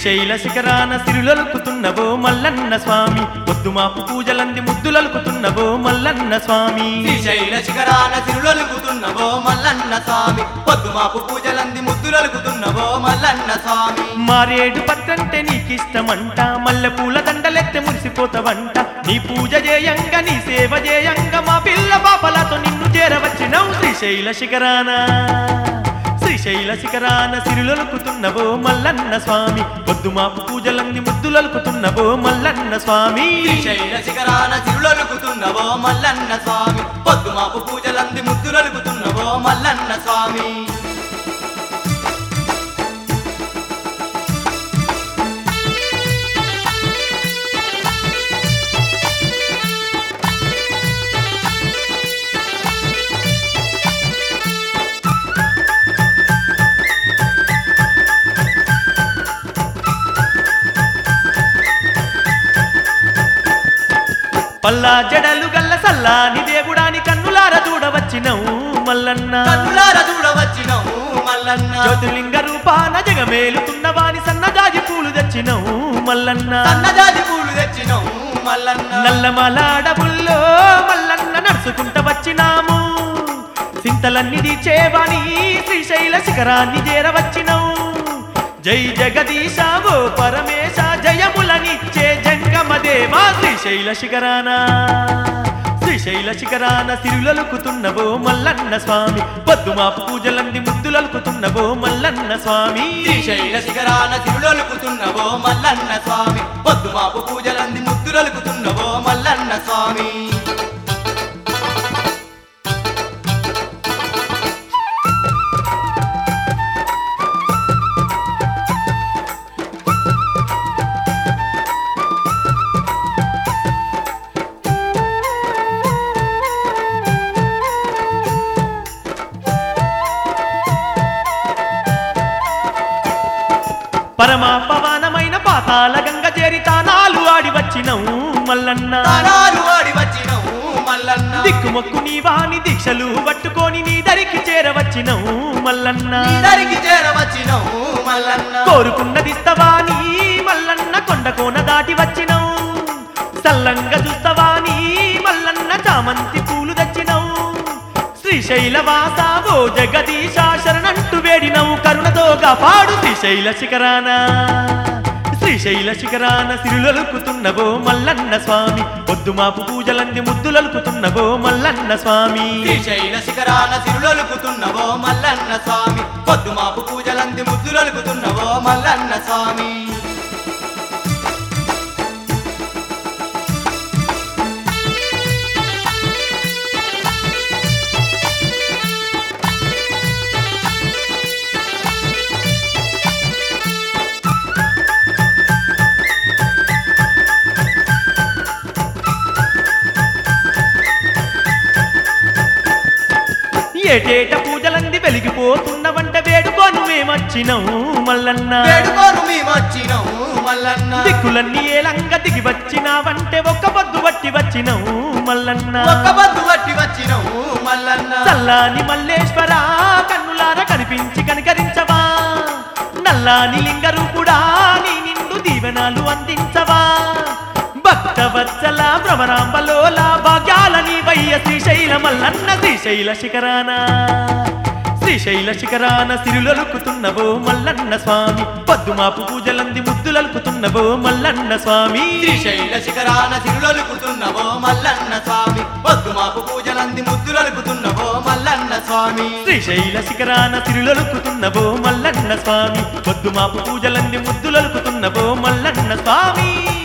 శ్రీశైల శిఖరాన సిరులొలుకుతున్నవో మల్లన్న స్వామి పొద్దుమాపు పూజలంది ముద్దులొలుకుతున్నవో మల్లన్న స్వామి శ్రీశైల శిఖరాన సిరులొలుకుతున్నవో మల్లన్న స్వామి పొద్దుమాపు పూజలంది ముద్దులొలుకుతున్నవో మల్లన్న స్వామి మారేడు పత్రంటే నీకిష్టమంట మల్లె పూల దండలెత్తే మురిసిపోతావంట నీ పూజ చేయంగా నీ సేవ చేయంగా మా పిల్ల పాపలతో నిన్ను చేరవచ్చినవు శ్రీశైల శిఖరాన శ్రీశైల శిఖరాన సిరులొలుకుతున్నవో మల్లన్న స్వామి పొద్దుమాపు పూజలంది ముద్దులొలుకుతున్నవో మల్లన్న స్వామి శ్రీశైల శిఖరాన సిరులొలుకుతున్నవో మల్లన్న స్వామి పొద్దుమాపు పూజలంది ముద్దులొలుకుతున్నవో మల్లన్న స్వామి పల్లా జడలు గల్ల సల్లాని దేవుడాని కన్నులార చూడవచ్చినవు మల్లన్న కన్నులార చూడవచ్చినవు మల్లన్న జ్యోతిలింగ రూపాన జగమేలుతున్న వాని సన్నజాజి పూలు తెచ్చినవు మల్లన్న సన్నజాజి పూలు తెచ్చినవు మల్లన్న నల్లమలాడబుల్లో మల్లన్న నడుచుకుంట వచ్చినాము చింతలన్నీ తీర్చేవాని శ్రీశైల శిఖరాన్ని చేరవచ్చినవు జై జగదీశ ఓ పరమేశ జయములనిచ్చే జంగమదేవా శ్రీశైల శిఖరాన శ్రీశైల శిఖరాన సిరులలుకుతున్నవో మల్లన్న స్వామి పొద్దుమాపు పూజలంది ముద్దులలుకుతున్నవో మల్లన్న స్వామి శ్రీశైల శిఖరాన సిరులొలుకుతున్నవో మల్లన్న స్వామి పొద్దుమాపు పూజలంది ముద్దులొలుకుతున్నవో మల్లన్న స్వామి పరమా పవనమైన పాతాల గంగ చేరి తానాలు ఆడి వచ్చినవు మల్లన్న తానాలు వాడి వచ్చినవు మల్లన్న దిక్కుమొక్కు నీ వాణి దీక్షలు పట్టుకొని నీ దరికి చేరవచ్చినవు మల్లన్న దరికి చేరవచ్చినవు మల్లన్న కోరుకున్నదిస్తవాని మల్లన్న కొండ కోన దాటి వచ్చినవు సల్లంగా చూస్తవాని మల్లన్న చామంతి పూలు తెచ్చినవు శ్రీశైల వాస ఓ జగదీశ శరణంటూ వేడినవు కరుణతోగా పాడు శ్రీశైల శిఖరాన శ్రీశైల శిఖరాన సిరులలుకుతున్నవో మల్లన్న స్వామి పొద్దుమాపు పూజలంది ముద్దులలుకుతున్నవో మల్లన్న స్వామి శ్రీశైల శిఖరాన సిరులొలుకుతున్నవో మల్లన్న స్వామి పొద్దుమాపు పూజలంది ముద్దులొలుకుతున్నవో మల్లన్న స్వామి ఏటేట పూజలంది వెలిగిపోతున్నవంట వేడుకోను మేమొచ్చినవు మల్లన్న వేడుకోను మేమొచ్చినవు మల్లన్న దిక్కులన్నీ ఏలంగా దిగి వచ్చినావంటే ఒక్క పొద్దు పట్టి వచ్చినవు మల్లన్న ఒక్క బద్దు పట్టి వచ్చినవు మల్లన్న చల్లాని మల్లేశ్వర కన్నులార కనిపించి కనికరించవా నల్లాని లింగ రూపుడా నీ నిండు దీవెనాలు అందించవా భక్త వత్సల భ్రమరాంబలోల భాగ్యాలని వయ్య శ్రీశైల మల్లన్న శ్రీశైల శిఖరాన శ్రీశైల శిఖరాన సిరులలుకుతున్నవో మల్లన్న స్వామి పొద్దుమాపు పూజలంది ముద్దులలుకుతున్నవో మల్లన్న స్వామి శ్రీశైల శిఖరాన సిరులొలుకుతున్నవో మల్లన్న స్వామి పొద్దుమాపు పూజలంది ముద్దులొలుకుతున్నవో మల్లన్న స్వామి శ్రీశైల శిఖరాన సిరులొలుకుతున్నవో మల్లన్న స్వామి పొద్దుమాపు పూజలంది ముద్దులొలుకుతున్నవో మల్లన్న స్వామి